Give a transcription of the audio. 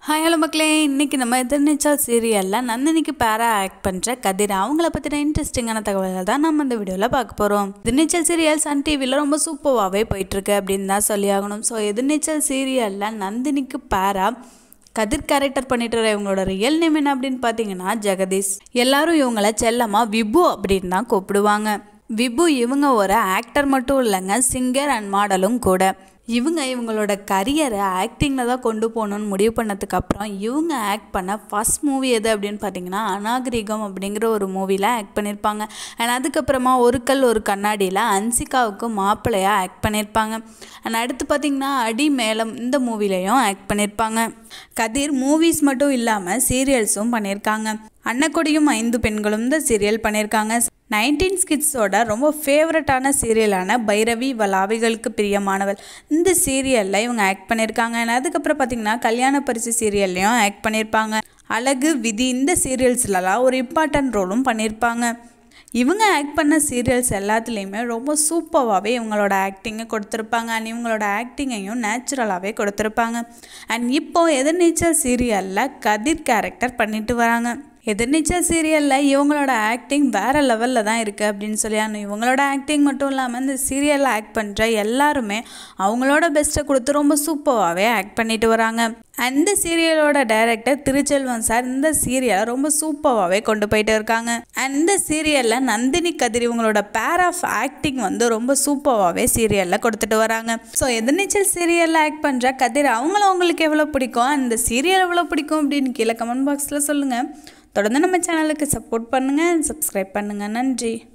hi hello மக்களே இன்றைக்கி நம்ம எதிர்நீச்சல் சீரியலில் நந்தினிக்கு பேரா ஆக்ட் பண்ணுற கதிர் அவங்கள பற்றின இன்ட்ரெஸ்டிங்கான தகவல்கள் தான் நம்ம இந்த வீடியோவில் பார்க்க போகிறோம் எதிர்நீச்சல் சீரியல் சன் டிவியில் ரொம்ப சூப்பராகவே போயிட்டுருக்கு அப்படின்னு தான் சொல்லி ஆகணும் ஸோ எதிர்நீச்சல் சீரியலில் நந்தினிக்கு பேரா கதிர் கேரக்டர் பண்ணிட்டு வர இவங்களோட ரியல் நேம் என்ன அப்படின்னு பார்த்தீங்கன்னா ஜெகதீஷ் எல்லாரும் இவங்கள செல்லமாக விபு அப்படின்னு தான் கூப்பிடுவாங்க விபு இவங்க ஒரு ஆக்டர் மட்டும் இல்லைங்க சிங்கர் அண்ட் மாடலும் கூட இவங்க இவங்களோட கரியரை ஆக்டிங்கில் தான் கொண்டு போகணுன்னு முடிவு பண்ணதுக்கு அப்புறம் இவங்க ஆக்ட் பண்ண ஃபஸ்ட் மூவி எது அப்படின்னு பார்த்தீங்கன்னா அநாகரிகம் அப்படிங்கிற ஒரு மூவியில் ஆக்ட் பண்ணியிருப்பாங்க அண்ட் அதுக்கப்புறமா ஒரு கல் ஒரு கண்ணாடியில் அன்சிகாவுக்கு மாப்பிள்ளையாக ஆக்ட் பண்ணியிருப்பாங்க அண்ட் அடுத்து பார்த்தீங்கன்னா அடி மேலம் இந்த மூவிலையும் ஆக்ட் பண்ணியிருப்பாங்க கதிர் மூவிஸ் மட்டும் இல்லாமல் சீரியல்ஸும் பண்ணியிருக்காங்க அன்னக்கொடியும் ஐந்து பெண்களும் இந்த சீரியல் பண்ணியிருக்காங்க நைன்டீன் ஸ்கிட்ஸோட ரொம்ப ஃபேவரட்டான சீரியலான பைரவி வலாவிகளுக்கு பிரியமானவள் இந்த சீரியலில் இவங்க ஆக்ட் பண்ணியிருக்காங்க and அதுக்கப்புறம் பார்த்தீங்கன்னா கல்யாண பரிசு சீரியல்லையும் ஆக்ட் பண்ணியிருப்பாங்க அழகு விதி இந்த சீரியல்ஸ்லலாம் ஒரு இம்பார்ட்டன்ட் ரோலும் பண்ணியிருப்பாங்க இவங்க ஆக்ட் பண்ண சீரியல்ஸ் எல்லாத்துலேயுமே ரொம்ப சூப்பராகவே இவங்களோட ஆக்டிங்கை கொடுத்துருப்பாங்க அண்ட் இவங்களோட ஆக்டிங்கையும் நேச்சுரலாகவே கொடுத்துருப்பாங்க அண்ட் இப்போ எதிர்நீச்சல் சீரியலில் கதிர் கேரக்டர் பண்ணிட்டு வராங்க எதிர்நீச்சல் சீரியலில் இவங்களோட ஆக்டிங் வேறு லெவலில் தான் இருக்குது அப்படின்னு சொல்லி ஆனால் இவங்களோட ஆக்டிங் மட்டும் இல்லாமல் இந்த சீரியலில் ஆக்ட் பண்ணுற எல்லாருமே அவங்களோட பெஸ்ட்டை கொடுத்து ரொம்ப சூப்பராகவே ஆக்ட் பண்ணிட்டு வராங்க அந்த சீரியலோட டைரக்டர் திருச்செல்வன் சார் இந்த சீரியலை ரொம்ப சூப்பராகவே கொண்டு போயிட்டு இருக்காங்க அண்ட் இந்த சீரியலில் நந்தினி கதிர் இவங்களோட பேர் ஆஃப் ஆக்டிங் வந்து ரொம்ப சூப்பராகவே சீரியலில் கொடுத்துட்டு வராங்க ஸோ எதிர்நீச்சல் சீரியலில் ஆக்ட் பண்ணுற கதிர் அவங்கள உங்களுக்கு எவ்வளோ பிடிக்கும் அந்த சீரியல் எவ்வளோ பிடிக்கும் அப்படின்னு கீழே கமெண்ட் பாக்ஸில் சொல்லுங்கள் தொடர்ந்து நம்ம சேனலுக்கு சப்போர்ட் பண்ணுங்கள் சப்ஸ்கிரைப் பண்ணுங்கள் நன்றி